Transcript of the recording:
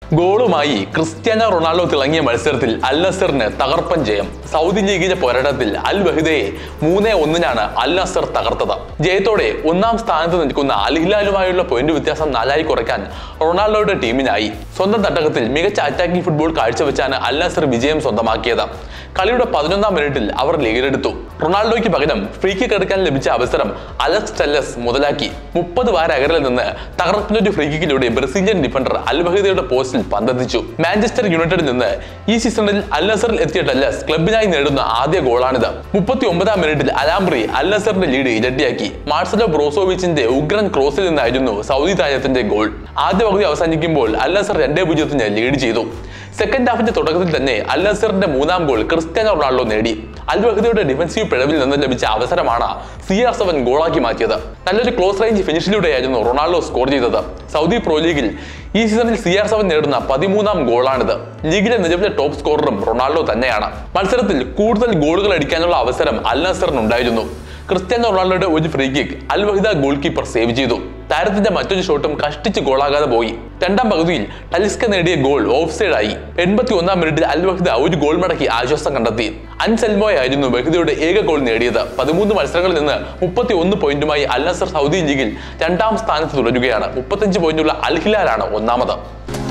ഗോളുമായി Cristiano Ronaldo തിളങ്ങിയ മത്സരത്തിൽ അൽ നസറിന് തകർപ്പൻ ജയം സൗദി ലീഗിലെ പോരാട്ടത്തിൽ അൽ വഹിദയെ മൂന്നേ ഒന്നിനാണ് അൽ നസർ തകർത്തത് ജയത്തോടെ ഒന്നാം സ്ഥാനത്ത് നിൽക്കുന്ന അൽ ഹിലാലുമായുള്ള പോയിന്റ് വ്യത്യാസം നാലായി കുറയ്ക്കാൻ റൊണാൾഡോയുടെ ടീമിനായി സ്വന്തം തട്ടകത്തിൽ മികച്ച അറ്റാക്കിംഗ് ഫുട്ബോൾ കാഴ്ചവെച്ചാണ് അൽ നസർ വിജയം സ്വന്തമാക്കിയത് കളിയുടെ പതിനൊന്നാം മിനിറ്റിൽ അവർ ലീഗിലെടുത്തു റൊണാൾഡോയ്ക്ക് പകരം ഫ്രീ കിക്ക് എടുക്കാൻ ലഭിച്ച അവസരം അലക്സ് ടെല്ലസ് മുതലാക്കി മുപ്പത് വാര അകലിൽ നിന്ന് തകർപ്പിനൊരു ഫ്രീ കിക്കിലൂടെ ബ്രസീലിയൻ ഡിഫൻഡർ അൽവഹിദയുടെ പോസ്റ്റിൽ പന്തെത്തിച്ചു മാഞ്ചസ്റ്റർ യുണൈറ്റഡിൽ നിന്ന് ഈ സീസണിൽ അൽ നസറിൽ എത്തിയ ടെല്ലസ് ക്ലബിനായി നേടുന്ന ആദ്യ ഗോളാണിത് മുപ്പത്തി ഒമ്പതാം മിനിറ്റിൽ അലാംബ്രി അൽ നസറിന്റെ ലീഡ് ഇരട്ടിയാക്കി മാർസലോ ബ്രോസോവിച്ചിന്റെ ഉഗ്രൻ ക്രോസിൽ നിന്നായിരുന്നു സൗദി താരത്തിന്റെ ഗോൾ ആദ്യ പകുതി അവസാനിക്കുമ്പോൾ അൽ നസർ രണ്ടേ പൂജ്യത്തിന് ലീഡ് ചെയ്തു സെക്കൻഡ് ഹാഫിന്റെ തുടക്കത്തിൽ തന്നെ അൽ നസറിന്റെ മൂന്നാം ഗോൾ ക്രിസ്ത്യാനോ റൊണാൾഡോ നേടി അൽ വഹദയുടെ ഡിഫൻസീവ് പിഴവിൽ നിന്ന് ലഭിച്ച അവസരമാണ് സി ആർ സെവൻ ഗോളാക്കി മാറ്റിയത് നല്ലൊരു ക്ലോസ് റേഞ്ച് ഫിനിഷിലൂടെയായിരുന്നു റൊണാൾഡോ സ്കോർ ചെയ്തത് സൗദി പ്രോ ലീഗിൽ ഈ സീസണിൽ സി ആർ സെവൻ നേടുന്ന പതിമൂന്നാം ഗോളാണിത് ലീഗിലെ നിലവിലെ ടോപ്പ് സ്കോററും റൊണാൾഡോ തന്നെയാണ് മത്സരത്തിൽ കൂടുതൽ ഗോളുകൾ അടിക്കാനുള്ള അവസരം അൽ നസറിനുണ്ടായിരുന്നു ക്രിസ്ത്യാനോ റൊണാൾഡോയുടെ ഒരു free kick Al Wehda goal keeper save ചെയ്തു താരത്തിന്റെ മറ്റൊരു ഷോട്ടും കഷ്ടിച്ച് ഗോളാകാതെ പോയി രണ്ടാം പകുതിയിൽ ടലിസ്ക നേടിയ ഗോൾ ഓഫ് സൈഡ് ആയി എൺപത്തി ഒന്നാം മിനിറ്റിൽ അൽ വഹിദ ഒരു ഗോൾ മടക്കി ആശ്വാസം കണ്ടെത്തി അൻസെൽമോയ് ആയിരുന്നു വഹിദയുടെ ഏക ഗോൾ നേടിയത് പതിമൂന്ന് മത്സരങ്ങളിൽ നിന്ന് മുപ്പത്തി ഒന്ന് പോയിന്റുമായി അൽ നസർ സൗദി ലീഗിൽ രണ്ടാം സ്ഥാനത്ത് തുടരുകയാണ് മുപ്പത്തഞ്ച് പോയിന്റുള്ള അൽ ഹിലാലാണ് ഒന്നാമത്